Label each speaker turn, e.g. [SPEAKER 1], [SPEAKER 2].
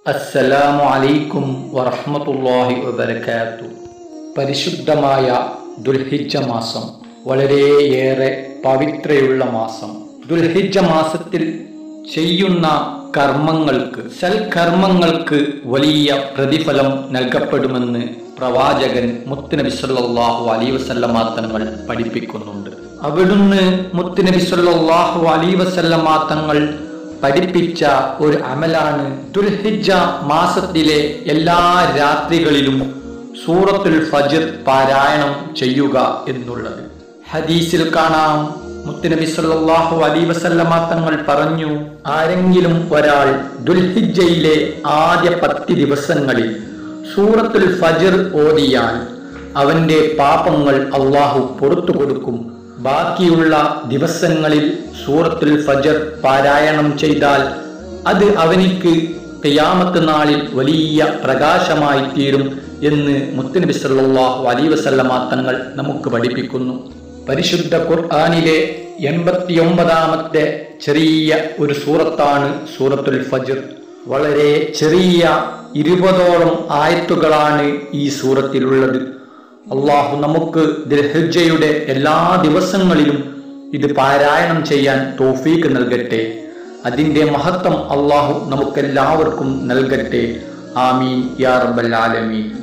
[SPEAKER 1] അസ്സലാമു അലൈക്കും വറഹ്മത്തുള്ളാഹി വബരകാത്തു പരിശുദ്ധമായ ദുൽഹിജ്ജ മാസം വളരെയേറെ പവിത്രയുള്ള മാസം ദുൽഹിജ്ജ മാസത്തിൽ ചെയ്യുന്ന കർമ്മങ്ങൾക്ക് സൽക്കർമ്മങ്ങൾക്ക് വലിയ പ്രതിഫലം നൽകപ്പെടുമെന്ന് പ്രവാചകൻ മുത്തുനബി സല്ലല്ലാഹു അലൈഹി വസല്ലമ തങ്ങൾ പഠിപ്പിക്കുന്നുണ്ട് അവിടുന്ന് മുത്തുനബി സല്ലല്ലാഹു അലൈഹി വസല്ലമ തങ്ങൾ പഠിപ്പിച്ച ഒരു അമലാണ് ദുൽഹിജ്ജ മാസത്തിലെ എല്ലാ രാത്രികളിലും സൂറത്തുൽ ഫജ്ർ പാരായണം ചെയ്യുക എന്നുള്ളത് ഹദീസിൽ കാണാം മുത്തുനബി സല്ലല്ലാഹു അലൈഹി വസല്ലമ തങ്ങൾ പറഞ്ഞു ആരെങ്കിലും ഒരാൾ ദുൽഹിജ്ജയിലെ ആദ്യ പത്ത് ദിവസങ്ങളിൽ സൂറത്തുൽ ഫജ്ർ ഓതിയാൽ അവന്റെ പാപങ്ങൾ അള്ളാഹു പുറത്തു കൊടുക്കും ബാക്കിയുള്ള ദിവസങ്ങളിൽ സൂറത്തുൽ ഫജർ പാരായണം ചെയ്താൽ അത് അവനിക്ക് ഖിയാമത്ത് നാളിൽ വലിയ പ്രകാശമായി തീരും എന്ന് മുത്തുനബി സല്ലല്ലാഹു അലൈഹി വസല്ലമ തങ്ങൾ നമുക്ക് പഠിപ്പിക്കുന്നു പരിശുദ്ധ ഖുർആനിലെ എൺപത്തിയൊമ്പതാമത്തെ ചെറിയ ഒരു സൂറത്താണ് സൂറത്തുൽ ഫജ്ർ വളരെ ചെറിയ ഇരുപതോളം ആയത്തുകളാണ് ഈ സൂറത്തിലുള്ളത് അള്ളാഹു നമുക്ക് ദുൽഹിജ്ജയുടെ എല്ലാ ദിവസങ്ങളിലും ഇത് പാരായണം ചെയ്യാൻ തോഫീക്ക് നൽകട്ടെ അതിൻ്റെ മഹത്വം അള്ളാഹു നമുക്കെല്ലാവർക്കും നൽകട്ടെ ആമീൻ യാ റബ്ബൽ ആലമീൻ